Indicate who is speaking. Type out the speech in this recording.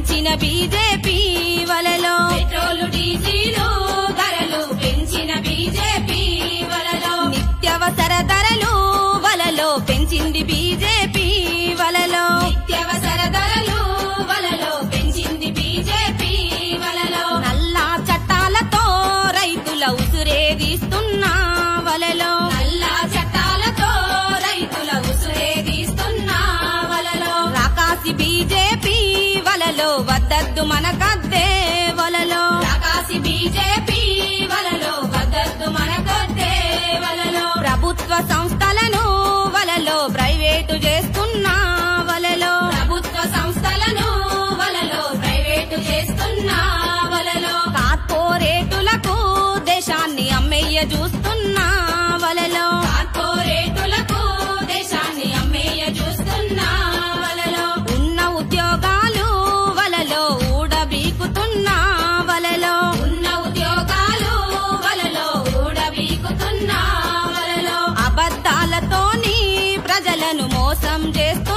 Speaker 1: పెంచిన బీజేపీ వలలో
Speaker 2: petrol diesel ధరలు పెంచిన బీజేపీ వలలో
Speaker 1: నిత్యవసర ధరలు వలలో పెంచింది బీజేపీ వలలో
Speaker 2: నిత్యవసర ధరలు వలలో పెంచింది బీజేపీ వలలో
Speaker 1: నల్లా చట్టాలతో రైతుల ఉసురేదిస్తున్నా వలలో
Speaker 2: నల్ల చట్టాలతో రైతుల ఉసురేదిస్తున్న వలలో
Speaker 1: రాకాసి బీజేపీ వలలో వద్దద్దు మనకద్దే వలలో
Speaker 2: రాకాసి బీజేపీ వలలో వద్దద్దు మనకొద్దే వలలో
Speaker 1: ప్రభుత్వ సంస్థలను వలలో ప్రైవేటు చేస్తున్నా వలలో
Speaker 2: ప్రభుత్వ సంస్థలను వలలో ప్రైవేటు చేస్తున్న వలలో
Speaker 1: కార్పొరేటులకు దేశాన్ని అమ్మేయ చూస్తున్నా వలలో
Speaker 2: కార్పొరేటులకు దేశాన్ని అమ్మేయ చూస్తున్న వలలో
Speaker 1: ఉన్న ఉద్యోగాలు వలలో ఊడబీకుతున్నా వలలో
Speaker 2: ఉన్న ఉద్యోగాలు వలలో ఊడబీకుతున్న వలలో
Speaker 1: అబద్ధాలతోని ప్రజలను మోసం చేస్తున్నా